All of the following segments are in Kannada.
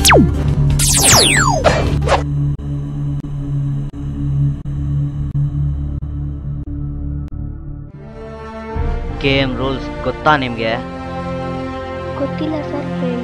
ಕೆ ಎಮ್ ರೂಲ್ಸ್ ಗೊತ್ತಾ ನಿಮಗೆ ಗೊತ್ತಿಲ್ಲ ಸರ್ ಹೇಳಿ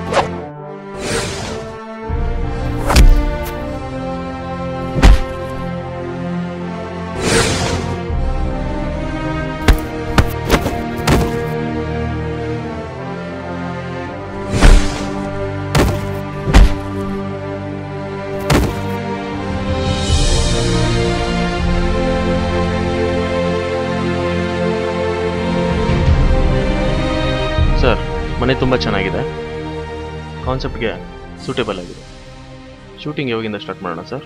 ಸರ್ ಮನೆ ತುಂಬ ಚೆನ್ನಾಗಿದೆ ಕಾನ್ಸೆಪ್ಟ್ಗೆ ಸೂಟೇಬಲ್ ಆಗಿದೆ ಶೂಟಿಂಗ್ ಯಾವಾಗಿಂದ ಸ್ಟಾರ್ಟ್ ಮಾಡೋಣ ಸರ್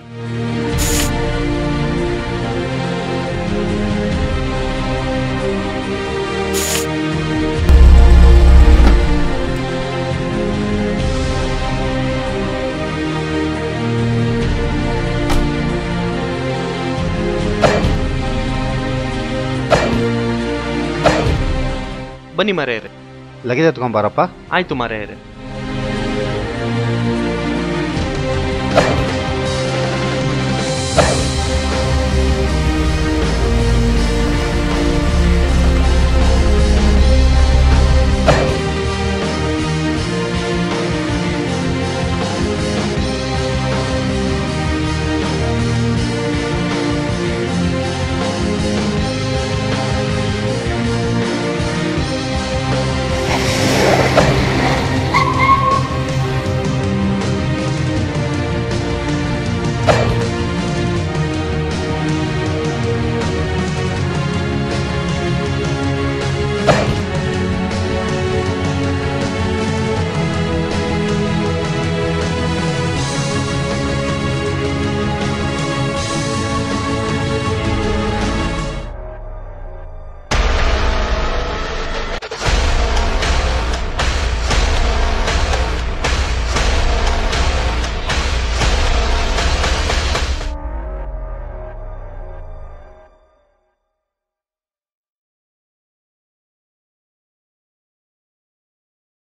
ಬನ್ನಿ ಮಾರೇರೆ ಲಗೇಜ್ ಎತ್ಕೊಂಬಾರಪ್ಪ ಆಯ್ತು ಮಾರೇರೆ